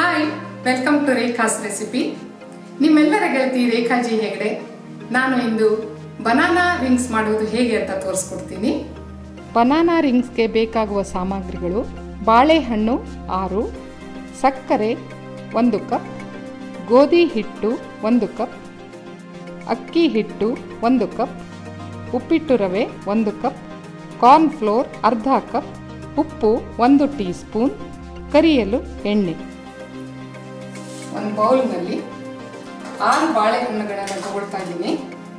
hi welcome to Rekha's recipe ನಿಮ್ಮೆಲ್ಲರ ಗೆಳತಿ ರೇಖಾಜಿ ಹೆಗಡೆ ನಾನು ಇಂದು ಬನಾನಾ ರಿಂಗ್ಸ್ ಮಾಡುವುದು ಹೇಗೆ ಅಂತ ತೋರಿಸ್ಕೊಡ್ತೀನಿ ಬನಾನಾ ರಿಂಗ್ಸ್ಗೆ ಬೇಕಾಗುವ ಸಾಮಗ್ರಿಗಳು ಬಾಳೆಹಣ್ಣು ಆರು ಸಕ್ಕರೆ ಒಂದು ಕಪ್ ಗೋಧಿ ಹಿಟ್ಟು ಒಂದು ಕಪ್ ಅಕ್ಕಿ ಹಿಟ್ಟು ಒಂದು ಕಪ್ ಉಪ್ಪಿಟ್ಟು ರವೆ ಒಂದು ಕಪ್ ಕಾರ್ನ್ ಫ್ಲೋರ್ ಅರ್ಧ ಕಪ್ ಉಪ್ಪು ಒಂದು ಟೀ ಸ್ಪೂನ್ ಕರಿಯಲು ಎಣ್ಣೆ ಒಂದು ಬೌಲ್ನಲ್ಲಿ ಆರು ಬಾಳೆಹಣ್ಣುಗಳನ್ನು ತಗೊಳ್ತಾ ಇದ್ದೀನಿ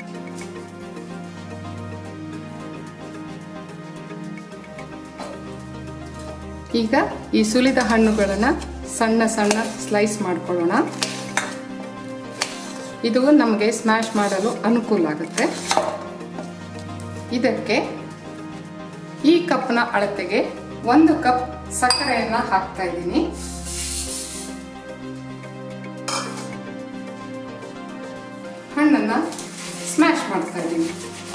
ಈಗ ಈ ಸುಲಿದ ಹಣ್ಣುಗಳನ್ನು ಸಣ್ಣ ಸಣ್ಣ ಸ್ಲೈಸ್ ಮಾಡ್ಕೊಳ್ಳೋಣ ಇದು ನಮಗೆ ಸ್ಮ್ಯಾಶ್ ಮಾಡಲು ಅನುಕೂಲ ಆಗುತ್ತೆ ಇದಕ್ಕೆ ಈ ಕಪ್ನ ಅಳತೆಗೆ ಒಂದು ಕಪ್ ಸಕ್ಕರೆಯನ್ನು ಹಾಕ್ತಾ ಇದ್ದೀನಿ ಹಣ್ಣನ್ನ ಸ್ಮ್ಯಾಶ್ ಮಾಡ್ತಾ ಇದ್ದೀನಿ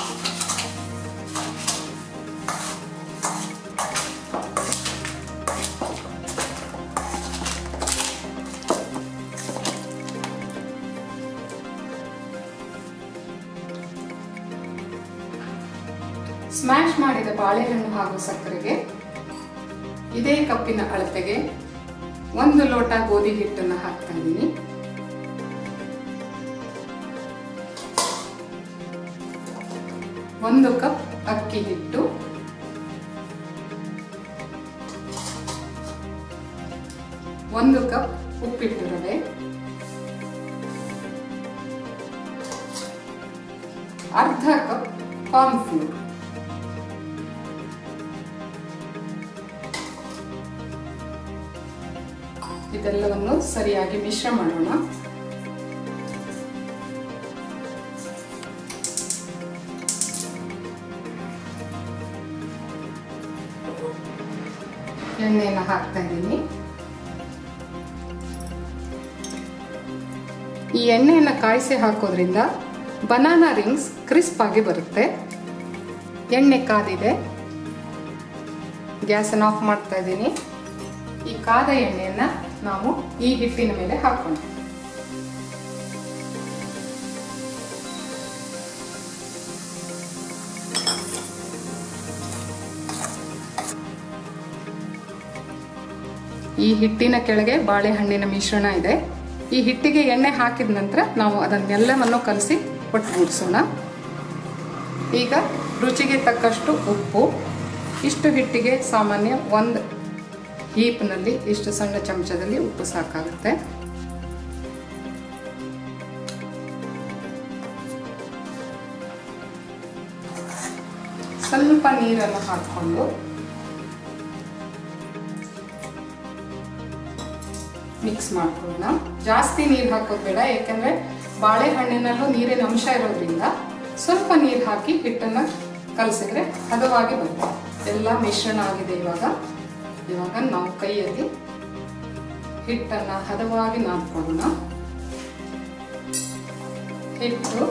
ಸ್ಮ್ಯಾಶ್ ಮಾಡಿದ ಬಾಳೆಹಣ್ಣು ಹಾಗೂ ಸಕ್ಕರೆಗೆ ಇದೇ ಕಪ್ಪಿನ ಅಳತೆಗೆ ಒಂದು ಲೋಟ ಗೋಧಿ ಹಿಟ್ಟನ್ನು ಹಾಕ್ತಾ ಇದ್ದೀನಿ ಒಂದು ಕಪ್ ಅಕ್ಕಿ ಹಿಟ್ಟು ಒಂದು ಕಪ್ ಉಪ್ಪಿಟ್ಟು ರವೆ ಅರ್ಧ ಕಪ್ ಕಾರ್ನ್ ಫ್ಲೋರ್ ಇದೆಲ್ಲವನ್ನು ಸರಿಯಾಗಿ ಮಿಶ್ರ ಮಾಡೋಣ ಎಣ್ಣೆಯನ್ನು ಹಾಕ್ತಾ ಇದ್ದೀನಿ ಈ ಎಣ್ಣೆಯನ್ನು ಕಾಯಿಸಿ ಹಾಕೋದ್ರಿಂದ ಬನಾನಾ ರಿಂಗ್ಸ್ ಕ್ರಿಸ್ಪ್ ಆಗಿ ಬರುತ್ತೆ ಎಣ್ಣೆ ಕಾದಿದೆ ಗ್ಯಾಸನ್ನು ಆಫ್ ಮಾಡ್ತಾ ಇದ್ದೀನಿ ಈ ಕಾದ ಎಣ್ಣೆಯನ್ನು ನಾವು ಈ ಹಿಟ್ಟಿನ ಮೇಲೆ ಹಾಕೋಣ ಈ ಹಿಟ್ಟಿನ ಕೆಳಗೆ ಬಾಳೆಹಣ್ಣಿನ ಮಿಶ್ರಣ ಇದೆ ಈ ಹಿಟ್ಟಿಗೆ ಎಣ್ಣೆ ಹಾಕಿದ ನಂತರ ನಾವು ಅದನ್ನೆಲ್ಲವನ್ನು ಕಲಸಿ ಒಟ್ಟುಗೂಡಿಸೋಣ ಈಗ ರುಚಿಗೆ ತಕ್ಕಷ್ಟು ಉಪ್ಪು ಇಷ್ಟು ಹಿಟ್ಟಿಗೆ ಸಾಮಾನ್ಯ ಒಂದು ಹೀಪ್ನಲ್ಲಿ ಇಷ್ಟು ಸಣ್ಣ ಚಮಚದಲ್ಲಿ ಉಪ್ಪು ಸಾಕಾಗುತ್ತೆ ಸ್ವಲ್ಪ ನೀರನ್ನು ಹಾಕಿಕೊಂಡು ಮಿಕ್ಸ್ ಮಾಡ್ಕೊಳ್ಳೋಣ ಜಾಸ್ತಿ ನೀರು ಹಾಕೋದು ಬೇಡ ಯಾಕಂದ್ರೆ ಬಾಳೆಹಣ್ಣಿನಲ್ಲೂ ನೀರಿನ ಅಂಶ ಇರೋದ್ರಿಂದ ಸ್ವಲ್ಪ ನೀರು ಹಾಕಿ ಹಿಟ್ಟನ್ನು ಕಲಸಿದ್ರೆ ಹದವಾಗಿ ಬರುತ್ತೆ ಎಲ್ಲ ಮಿಶ್ರಣ ಆಗಿದೆ ಇವಾಗ ಇವಾಗ ನಾವು ಕೈಯಲ್ಲಿ ಹಿಟ್ಟನ್ನು ಹದವಾಗಿ ನಾದ್ಕೊಳ್ಳೋಣ ಹಿಟ್ಟು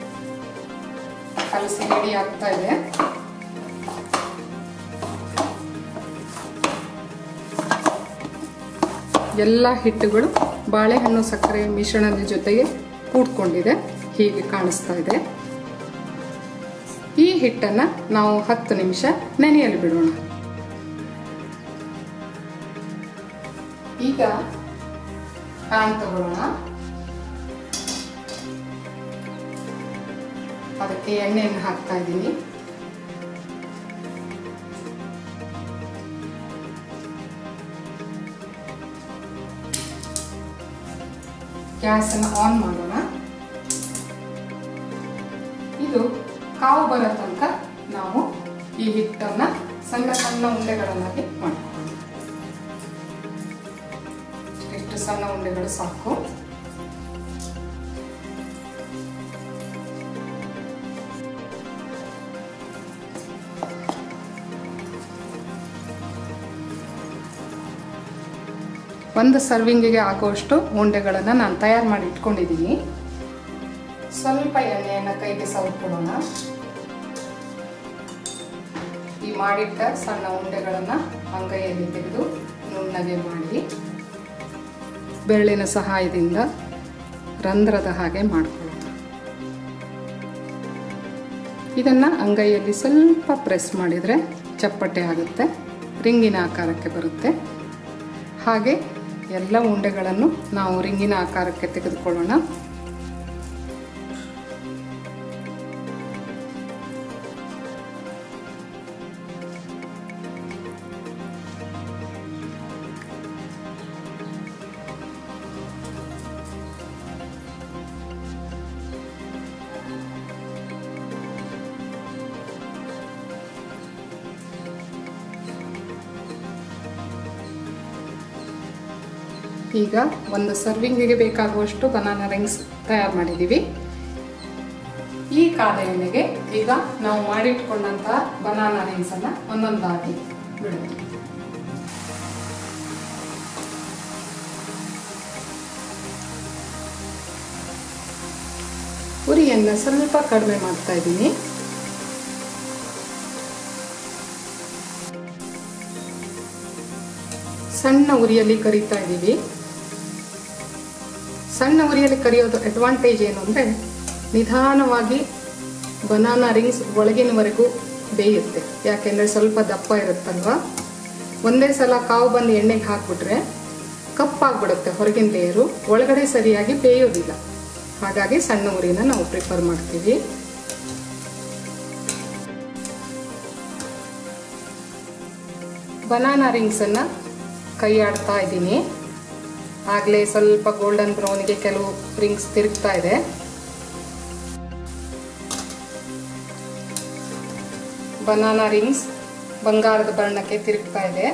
ಕಲಸಿ ರೆಡಿ ಆಗ್ತಾ ಇದೆ ಎಲ್ಲ ಹಿಟ್ಟುಗಳು ಬಾಳೆಹಣ್ಣು ಸಕ್ಕರೆ ಮಿಶ್ರಣದ ಜೊತೆಗೆ ಕೂಡ್ಕೊಂಡಿದೆ ಹೀಗೆ ಕಾಣಿಸ್ತಾ ಇದೆ ಈ ಹಿಟ್ಟನ್ನು ನಾವು ಹತ್ತು ನಿಮಿಷ ನೆನೆಯಲು ಬಿಡೋಣ ಈಗ ಪ್ಯಾನ್ ತಗೊಳ್ಳೋಣ ಅದಕ್ಕೆ ಎಣ್ಣೆಯನ್ನು ಹಾಕ್ತಾ ಇದ್ದೀನಿ ಗ್ಯಾಸನ್ನು ಆನ್ ಮಾಡೋಣ ಇದು ಕಾವು ಬರೋ ತನಕ ನಾವು ಈ ಹಿಟ್ಟನ್ನು ಸಣ್ಣ ಸಣ್ಣ ಉಂಡೆಗಳನ್ನಾಗಿ ಮಾಡ್ಕೊಳ್ಳೋಣ ಎಷ್ಟು ಸಣ್ಣ ಉಂಡೆಗಳು ಸಾಕು ಒಂದು ಸರ್ವಿಂಗಿಗೆ ಆಗುವಷ್ಟು ಉಂಡೆಗಳನ್ನು ನಾನು ತಯಾರು ಮಾಡಿ ಇಟ್ಕೊಂಡಿದ್ದೀನಿ ಸ್ವಲ್ಪ ಎಣ್ಣೆಯನ್ನು ಕೈಗೆ ಸವರ್ಕೊಳ್ಳೋಣ ಈ ಮಾಡಿಟ್ಟ ಸಣ್ಣ ಉಂಡೆಗಳನ್ನು ಅಂಗೈಯಲ್ಲಿ ತೆಗೆದು ನುಣ್ಣಗೆ ಮಾಡಿ ಬೆರಳಿನ ಸಹಾಯದಿಂದ ರಂಧ್ರದ ಹಾಗೆ ಮಾಡ್ಕೊಳ್ಳೋದು ಇದನ್ನು ಅಂಗೈಯಲ್ಲಿ ಸ್ವಲ್ಪ ಪ್ರೆಸ್ ಮಾಡಿದರೆ ಚಪ್ಪಟೆ ಆಗುತ್ತೆ ರಿಂಗಿನ ಆಕಾರಕ್ಕೆ ಬರುತ್ತೆ ಹಾಗೆ ಎಲ್ಲ ಉಂಡೆಗಳನ್ನು ನಾವು ರಿಂಗಿನ ಆಕಾರಕ್ಕೆ ತೆಗೆದುಕೊಳ್ಳೋಣ ಈಗ ಒಂದು ಸರ್ವಿಂಗಿಗೆ ಬೇಕಾಗುವಷ್ಟು ಬನಾನಾ ರಿಂಗ್ಸ್ ತಯಾರು ಮಾಡಿದ್ದೀವಿ ಈ ಕಾದ ಎಣ್ಣೆಗೆ ಈಗ ನಾವು ಮಾಡಿಟ್ಕೊಂಡಂತಹ ಬನಾನಾ ರಿಂಗ್ಸ್ ಅನ್ನ ಒಂದೊಂದಾಗಿ ಬಿಡೋದು ಉರಿಯನ್ನು ಸ್ವಲ್ಪ ಕಡಿಮೆ ಮಾಡ್ತಾ ಇದ್ದೀನಿ ಸಣ್ಣ ಉರಿಯಲ್ಲಿ ಕರಿತಾ ಇದ್ದೀವಿ ಸಣ್ಣ ಉರಿಯಲ್ಲಿ ಕರಿಯೋದು ಅಡ್ವಾಂಟೇಜ್ ಏನು ಅಂದರೆ ನಿಧಾನವಾಗಿ ಬನಾನಾ ರಿಂಗ್ಸ್ ಒಳಗಿನವರೆಗೂ ಬೇಯುತ್ತೆ ಯಾಕೆಂದರೆ ಸ್ವಲ್ಪ ದಪ್ಪ ಇರುತ್ತಲ್ವ ಒಂದೇ ಸಲ ಕಾವು ಬಂದು ಎಣ್ಣೆಗೆ ಹಾಕ್ಬಿಟ್ರೆ ಕಪ್ಪಾಗ್ಬಿಡುತ್ತೆ ಹೊರಗಿನ ಲೇಯರು ಒಳಗಡೆ ಸರಿಯಾಗಿ ಬೇಯೋದಿಲ್ಲ ಹಾಗಾಗಿ ಸಣ್ಣ ಉರಿನ ನಾವು ಪ್ರಿಫರ್ ಮಾಡ್ತೀವಿ ಬನಾನಾ ರಿಂಗ್ಸನ್ನು ಕೈ ಆಡ್ತಾ ಇದ್ದೀನಿ ಆಗಲೇ ಸ್ವಲ್ಪ ಗೋಲ್ಡನ್ ಬ್ರೌನ್ಗೆ ಕೆಲವು ರಿಂಗ್ಸ್ ತಿರುಗ್ತಾ ಇದೆ ಬನಾನಾ ರಿಂಗ್ಸ್ ಬಂಗಾರದ ಬಣ್ಣಕ್ಕೆ ತಿರುಗ್ತಾ ಇದೆ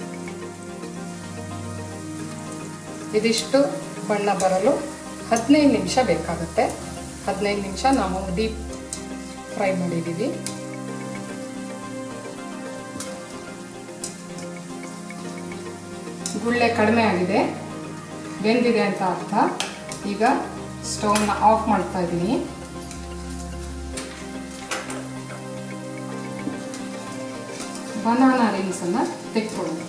ಇದಿಷ್ಟು ಬಣ್ಣ ಬರಲು ಹದಿನೈದು ನಿಮಿಷ ಬೇಕಾಗುತ್ತೆ ಹದಿನೈದು ನಿಮಿಷ ನಾವು ಡೀಪ್ ಫ್ರೈ ಮಾಡಿದ್ದೀವಿ ಗುಳ್ಳೆ ಕಡಿಮೆ ಆಗಿದೆ ಬೆಂದಿದೆ ಅಂತ ಅರ್ಥ ಈಗ ಸ್ಟವ್ನ ಆಫ್ ಮಾಡ್ತಾ ಇದ್ದೀನಿ ಬನಾನಾ ರಿಂಗ್ಸನ್ನು ತೆಕ್ಕೊಳ್ಳೋದು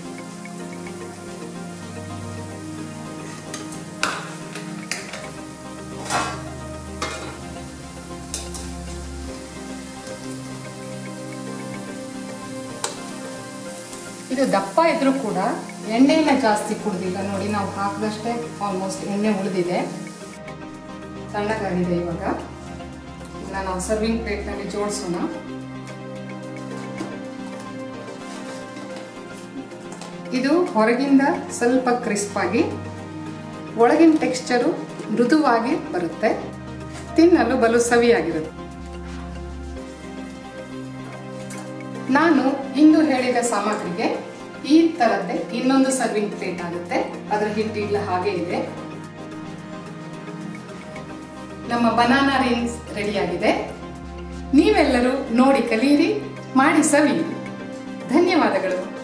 ಇದು ದಪ್ಪ ಇದ್ರೂ ಕೂಡ ಎಣ್ಣೆನ ಜಾಸ್ತಿ ಕುಡ್ದಿಲ್ಲ ನೋಡಿ ನಾವು ಹಾಕಿದಷ್ಟೇ ಆಲ್ಮೋಸ್ಟ್ ಎಣ್ಣೆ ಉಳಿದಿದೆ ತಣ್ಣಗಾಗಿದೆ ಇವಾಗ ಇಲ್ಲ ನಾವು ಸರ್ವಿಂಗ್ ಪ್ಲೇಟ್ನಲ್ಲಿ ಜೋಡಿಸೋಣ ಇದು ಹೊರಗಿಂದ ಸ್ವಲ್ಪ ಕ್ರಿಸ್ಪ್ ಆಗಿ ಒಳಗಿನ ಟೆಕ್ಸ್ಚರು ಮೃದುವಾಗಿ ಬರುತ್ತೆ ತಿನ್ನಲು ಬಲು ಸವಿಯಾಗಿರುತ್ತೆ ನಾನು ಇಂದು ಹೇಳಿದ ಸಾಮಗ್ರಿಗೆ ಈ ತರದ್ದೇ ಇನ್ನೊಂದು ಸರ್ವಿಂಗ್ ಪ್ಲೇಟ್ ಆಗುತ್ತೆ ಅದರ ಹಿಟ್ಟಿಲ್ಲ ಹಾಗೆ ಇದೆ ನಮ್ಮ ಬನಾನಾ ರಿಂಗ್ಸ್ ರೆಡಿಯಾಗಿದೆ ನೀವೆಲ್ಲರೂ ನೋಡಿ ಕಲಿಯಿರಿ ಮಾಡಿ ಸವಿ ಧನ್ಯವಾದಗಳು